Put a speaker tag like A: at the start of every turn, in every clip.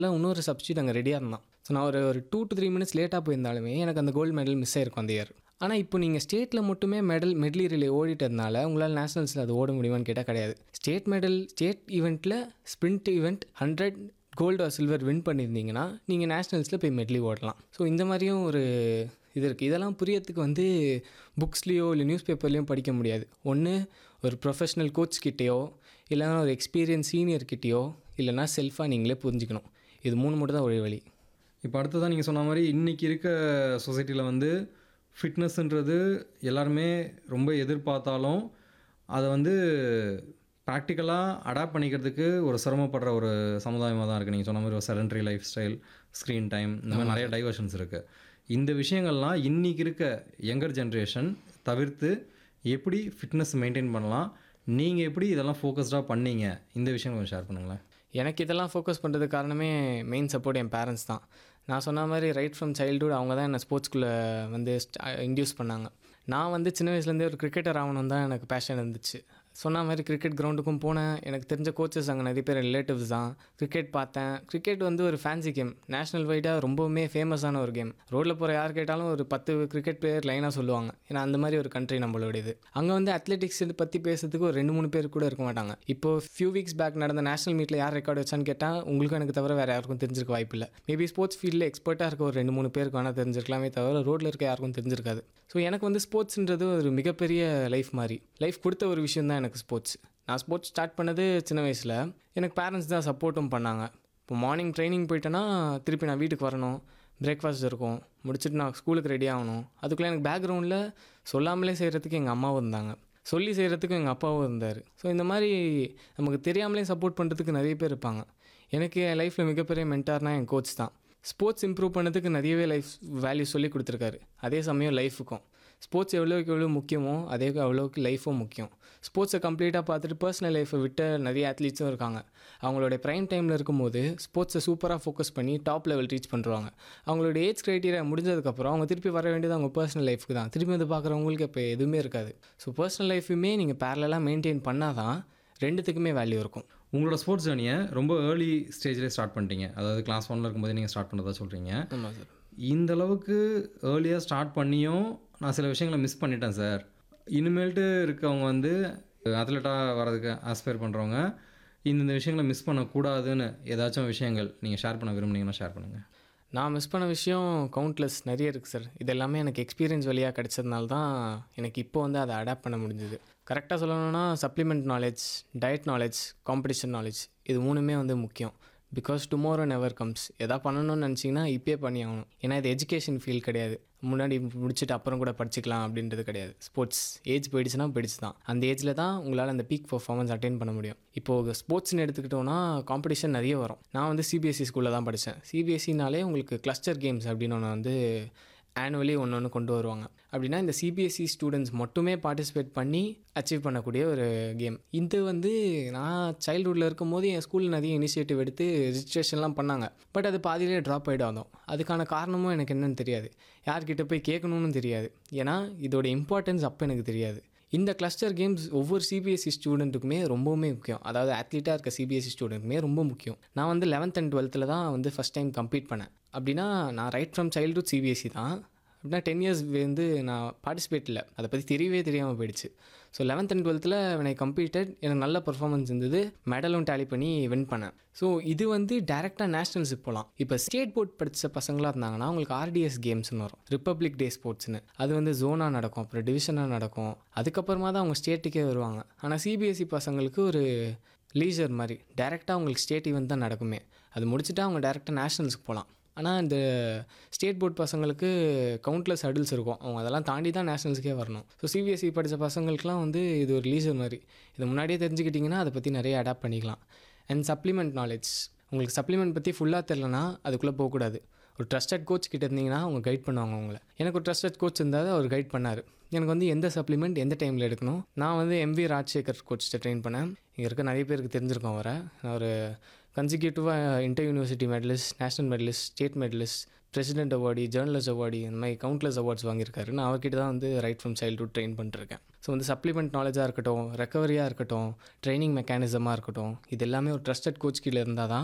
A: இல்லை இன்னொரு சப்ஸ்டியூட் அங்கே ரெடியாக இருந்தான் ஸோ நான் ஒரு ஒரு டூ டு த்ரீ மினிட்ஸ் லேட்டாக போயிருந்தாலுமே எனக்கு அந்த கோல்டு மெடல் மிஸ் ஆயிருக்கும் அந்த இயர் ஆனால் இப்போ நீங்கள் ஸ்டேட்டில் மட்டுமே மெடல் மெட்லி ரிலே ஓடிட்டதுனால உங்களால் நேஷனல்ஸில் அது ஓட முடியுமான்னு கேட்டால் கிடையாது ஸ்டேட் மெடல் ஸ்டேட் ஈவெண்ட்டில் sprint event hundred gold or silver win பண்ணியிருந்தீங்கன்னா நீங்கள் நேஷ்னல்ஸில் போய் மெட்லி ஓடலாம் ஸோ இந்த மாதிரியும் ஒரு இது இருக்குது இதெல்லாம் புரியறதுக்கு வந்து புக்ஸ்லேயோ இல்லை நியூஸ் பேப்பர்லேயும் படிக்க முடியாது ஒன்று ஒரு ப்ரொஃபஷனல் கோச் கிட்டேயோ இல்லைனா ஒரு எக்ஸ்பீரியன்ஸ் சீனியர் கிட்டேயோ இல்லைனா செல்ஃபாக நீங்களே புரிஞ்சுக்கணும் இது மூணு மட்டும் தான் ஒரே வழி
B: இப்போ அடுத்ததான் நீங்கள் சொன்ன மாதிரி இன்றைக்கி இருக்க சொசைட்டியில் வந்து ஃபிட்னஸ்ன்றது எல்லாருமே ரொம்ப எதிர்பார்த்தாலும் அதை வந்து ப்ராக்டிக்கலாக அடாப்ட் பண்ணிக்கிறதுக்கு ஒரு சிரமப்படுற ஒரு சமுதாயமாக தான் இருக்குது நீங்கள் சொன்ன மாதிரி ஒரு sedentary lifestyle screen time இந்த மாதிரி நிறைய டைவர்ஷன்ஸ் இருக்குது இந்த விஷயங்கள்லாம் இன்றைக்கி இருக்க யங்கர் ஜென்ரேஷன் தவிர்த்து எப்படி ஃபிட்னஸ் மெயின்டைன் பண்ணலாம் நீங்கள் எப்படி இதெல்லாம் ஃபோக்கஸ்டாக பண்ணீங்க இந்த விஷயம் கொஞ்சம் ஷேர் பண்ணுங்களேன்
A: எனக்கு இதெல்லாம் ஃபோக்கஸ் பண்ணுறதுக்கு காரணமே மெயின் சப்போர்ட் என் பேரண்ட்ஸ் தான் நான் சொன்ன மாதிரி ரைட் ஃப்ரம் சைல்டுஹுட் அவங்க தான் என்னை ஸ்போர்ட்ஸ்குள்ளே வந்து இன்டியூஸ் பண்ணாங்க நான் வந்து சின்ன வயசுலேருந்தே ஒரு கிரிக்கெட்டர் ஆகணும் தான் எனக்கு பேஷன் இருந்துச்சு சொன்ன மாதிரி கிரிக்கெட் கிரவுண்டுக்கும் போனேன் எனக்கு தெரிஞ்ச கோச்சஸ் அங்கே நிறைய பேர் ரிலேட்டிவ்ஸ் தான் கிரிக்கெட் பார்த்தேன் கிரிக்கெட் வந்து ஒரு ஃபேன்சி கேம் நேஷனல் வைடாக ரொம்பவுமே ஃபேமஸான ஒரு கேம் ரோட்டில் போகிற யார் கேட்டாலும் ஒரு பத்து கிரிக்கெட் பிளேயர் லைனாக சொல்லுவாங்க ஏன்னா அந்த மாதிரி ஒரு கண்ட்ரி நம்மளோடது அங்கே வந்து அத்லெட்டிக்ஸ் பற்றி பேசுறதுக்கு ஒரு ரெண்டு மூணு பேர் கூட இருக்க மாட்டாங்க இப்போ ஃபியூ வீக்ஸ் பேக் நடந்த நேஷனல் மீட்டில் யார் ரெக்கார்டு வச்சான்னு கேட்டால் உங்களுக்கும் எனக்கு தவிர வேறு யாருக்கும் தெரிஞ்சிருக்க வாய்ப்பு இல்லை மேபி ஸ்போர்ட்ஸ் ஃபீல்டில் எக்ஸ்பர்ட்டாக இருக்க ஒரு ரெண்டு மூணு பேருக்கு வேணால் தெரிஞ்சிருக்கலாமே தவிர ரோட்டில் இருக்க யாருக்கும் தெரிஞ்சிருக்காது ஸோ எனக்கு வந்து ஸ்போர்ட்ஸ்ன்றது ஒரு மிகப்பெரிய லைஃப் மாதிரி லைஃப் கொடுத்த ஒரு விஷயம் தான் எனக்கு ஸ்போர்ட்ஸ் நான் ஸ்போர்ட்ஸ் ஸ்டார்ட் பண்ணது சின்ன வயசில் எனக்கு பேரண்ட்ஸ் தான் சப்போர்ட்டும் பண்ணாங்க இப்போ மார்னிங் ட்ரைனிங் போயிட்டேன்னா திருப்பி நான் வீட்டுக்கு வரணும் பிரேக்ஃபாஸ்ட் இருக்கும் முடிச்சுட்டு நான் ஸ்கூலுக்கு ரெடி ஆகணும் அதுக்குள்ளே எனக்கு பேக்ரவுண்டில் சொல்லாமலே செய்கிறதுக்கு எங்கள் அம்மாவும் இருந்தாங்க சொல்லி செய்கிறதுக்கும் எங்கள் அப்பாவும் இருந்தார் ஸோ இந்த மாதிரி நமக்கு தெரியாமலே சப்போர்ட் பண்ணுறதுக்கு நிறைய பேர் இருப்பாங்க எனக்கு என் லைஃப்பில் மிகப்பெரிய மென்டார்னால் என் கோச் தான் ஸ்போர்ட்ஸ் இம்ப்ரூவ் பண்ணதுக்கு நிறையவே லைஃப் வேல்யூ சொல்லி கொடுத்துருக்காரு அதே சமயம் லைஃபுக்கும் ஸ்போர்ட்ஸ் எவ்வளோக்கு எவ்வளோ முக்கியமோ அதே அவ்வளோக்கு லைஃபும் முக்கியம் ஸ்போர்ட்ஸை கம்ப்ளீட்டாக பார்த்துட்டு பர்சனல் லைஃப்பை விட்ட நிறைய அத்லீட்ஸும் இருக்காங்க அவங்களோட ப்ரைம் டைமில் இருக்கும்போது ஸ்போர்ட்ஸை சூப்பராக ஃபோக்கஸ் பண்ணி டாப் லெவல் ரீச் பண்ணுறாங்க அவங்களோட ஏஜ் க்ரைட்டீரியா முடிஞ்சதுக்கப்புறம் அவங்க திருப்பி வர வேண்டியது அவங்க பர்சனல் லைஃப்க்கு தான் திருப்பி வந்து பார்க்குறவங்களுக்கு இப்போ எதுவுமே இருக்காது ஸோ பர்சனல் லைஃபுமே நீங்கள் பேரலாக மெயின்டைன் பண்ணால் தான் ரெண்டுத்துக்குமே வேல்யூ இருக்கும்
B: உங்களோட ஸ்போர்ட்ஸ் ஜேர்னியை ரொம்ப ஏர்லி ஸ்டேஜ்லேயே ஸ்டார்ட் பண்ணிட்டீங்க அதாவது கிளாஸ் ஒன்ல இருக்கும்போது நீங்கள் ஸ்டார்ட் பண்ணதா சொல்கிறீங்க
A: ஆமாம் சார்
B: இந்த அளவுக்கு ஏர்லியாக ஸ்டார்ட் பண்ணியும் நான் சில விஷயங்களை மிஸ் பண்ணிட்டேன் சார் இனிமேல்ட்டு இருக்கவங்க வந்து அத்லெட்டாக வர்றதுக்கு ஆஸ்பயர் பண்ணுறவங்க இந்தந்த விஷயங்களை மிஸ் பண்ணக்கூடாதுன்னு ஏதாச்சும் விஷயங்கள் நீங்கள் ஷேர் பண்ண விரும்புனீங்கன்னா ஷேர் பண்ணுங்கள்
A: நான் மிஸ் பண்ண விஷயம் கவுண்ட்லெஸ் நிறைய இருக்குது சார் இது எல்லாமே எனக்கு எக்ஸ்பீரியன்ஸ் வழியாக கிடைச்சதுனால தான் எனக்கு இப்போ வந்து அதை அடாப்ட் பண்ண முடிஞ்சுது கரெக்டாக சொல்லணும்னா supplement knowledge diet knowledge competition knowledge இது மூணுமே வந்து முக்கியம் பிகாஸ் டுமாரோ நெவர் கம்ஸ் எதா பண்ணணும்னு நினச்சிங்கன்னா இப்பயே பண்ணி ஆகணும் ஏன்னா இது எஜுகேஷன் ஃபீல்ட் கிடையாது முன்னாடி முடிச்சுட்டு அப்புறம் கூட படிச்சுக்கலாம் அப்படின்றது கிடையாது ஸ்போர்ட்ஸ் ஏஜ் போயிடுச்சுன்னா போயிடுச்சு தான் அந்த ஏஜில் தான் உங்களால் அந்த பீக் பர்ஃபார்மன்ஸ் அட்டைன் பண்ண முடியும் இப்போது ஸ்போர்ட்ஸ்னு எடுத்துக்கிட்டோன்னா காம்படிஷன் நிறைய வரும் நான் வந்து சிபிஎஸ்சி ஸ்கூலில் தான் படித்தேன் சிபிஎஸ்சினாலே உங்களுக்கு கிளஸ்டர் கேம்ஸ் அப்படின்னு ஒன்று வந்து ஆனுவலி ஒன்று ஒன்று கொண்டு வருவாங்க அப்படின்னா இந்த சிபிஎஸ்சி ஸ்டூடெண்ட்ஸ் மட்டுமே பார்ட்டிசிபேட் பண்ணி அச்சீவ் பண்ணக்கூடிய ஒரு கேம் இது வந்து நான் சைல்ட்ஹுட்டில் இருக்கும்போது என் ஸ்கூலில் நிறைய இனிஷியேட்டிவ் எடுத்து ரிஜிஸ்ட்ரேஷன்லாம் பண்ணாங்க பட் அது பாதியிலே ட்ராப் ஆகிட்டு வந்தோம் அதுக்கான காரணமும் எனக்கு என்னன்னு தெரியாது யார்கிட்ட போய் கேட்கணும்னு தெரியாது ஏன்னா இதோட இம்பார்ட்டன்ஸ் அப்போ எனக்கு தெரியாது இந்த கிளஸ்டர் கேம்ஸ் ஒவ்வொரு சிபிஎஸ்சி ஸ்டூடெண்ட்டுக்குமே ரொம்பவுமே முக்கியம் அதாவது அத்லீட்டாக இருக்க சிபிஎஸ்சி ஸ்டூடெண்ட்டுமே ரொம்ப முக்கியம் நான் வந்து லெவன்த் அண்ட் டுவெல்த்தில் தான் வந்து ஃபஸ்ட் டைம் கம்ப்ளீட் பண்ணேன் அப்படின்னா நான் ரைட் ஃப்ரம் சைல்டுஹுட் சிபிஎஸ்சி தான் அப்படின்னா டென் இயர்ஸ் வந்து நான் பார்ட்டிசிபேட் இல்லை அதை பற்றி தெரியவே தெரியாமல் போயிடுச்சு ஸோ லெவன்த் அண்ட் டுவெல்த்தில் எனக்கு கம்ப்ளீட்டட் எனக்கு நல்ல பர்ஃபார்மன்ஸ் இருந்தது மெடலும் டேலி பண்ணி வின் பண்ணேன் ஸோ இது வந்து டேரெக்டாக நேஷனல்ஸுக்கு போகலாம் இப்போ ஸ்டேட் போர்ட் படித்த பசங்களாக இருந்தாங்கன்னா அவங்களுக்கு ஆர்டிஎஸ் கேம்ஸ்னு வரும் ரிப்பப்ளிக் டே ஸ்போர்ட்ஸ்னு அது வந்து ஜோனாக நடக்கும் அப்புறம் டிவிஷனாக நடக்கும் அதுக்கப்புறமா தான் அவங்க ஸ்டேட்டுக்கே வருவாங்க ஆனால் சிபிஎஸ்சி பசங்களுக்கு ஒரு லீஜர் மாதிரி டேரெக்டாக அவங்களுக்கு ஸ்டேட் ஈவெண்ட் தான் நடக்குமே அது முடிச்சுட்டா அவங்க டேரெக்டாக நேஷனல்ஸ்க்கு போகலாம் ஆனால் இந்த ஸ்டேட் போர்ட் பசங்களுக்கு கவுண்ட்லெஸ் ஹடில்ஸ் இருக்கும் அவங்க அதெல்லாம் தாண்டி தான் நேஷனல்ஸ்க்கே வரணும் ஸோ சிபிஎஸ்சி படித்த பசங்களுக்குலாம் வந்து இது ஒரு லீசர் மாதிரி இதை முன்னாடியே தெரிஞ்சுக்கிட்டிங்கன்னா அதை பற்றி நிறைய அடாப்ட் பண்ணிக்கலாம் அண்ட் சப்ளிமெண்ட் நாலேஜ் உங்களுக்கு சப்ளிமெண்ட் பற்றி ஃபுல்லாக தெரிலனா அதுக்குள்ளே போகக்கூடாது ஒரு ட்ரஸ்டட் கோச் கிட்ட இருந்தீங்கன்னா அவங்க கைட் பண்ணுவாங்க உங்களை எனக்கு ஒரு ட்ரஸ்டட் கோச் இருந்தால் அவர் கைட் பண்ணார் எனக்கு வந்து எந்த சப்ளிமெண்ட் எந்த டைமில் எடுக்கணும் நான் வந்து எம்வி ராஜசேகர் கோச்சிட்ட ட்ரெயின் பண்ணேன் இங்கே இருக்க நிறைய பேருக்கு தெரிஞ்சிருக்கோம் வர நான் ஒரு கன்சிக்யூட்டிவாக inter university medalist national medalist state medalist president award journalist award இந்த மாதிரி கவுண்ட்லெஸ் அவார்ட்ஸ் வாங்கியிருக்காரு நான் அவர்கிட்ட தான் வந்து ரைட் ஃப்ரம் சைல்டுஹுட் ட்ரெயின் பண்ணிருக்கேன் ஸோ வந்து சப்ளிமெண்ட் நாலேஜாக இருக்கட்டும் ரெக்கவரியாக இருக்கட்டும் ட்ரைனிங் மெக்கானிசமாக இருக்கட்டும் இது எல்லாமே ஒரு ட்ரஸ்டட் கோச் கீழே இருந்தால் தான்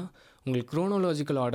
A: உங்களுக்கு குரோனோலாஜிக்கல் ஆர்டர்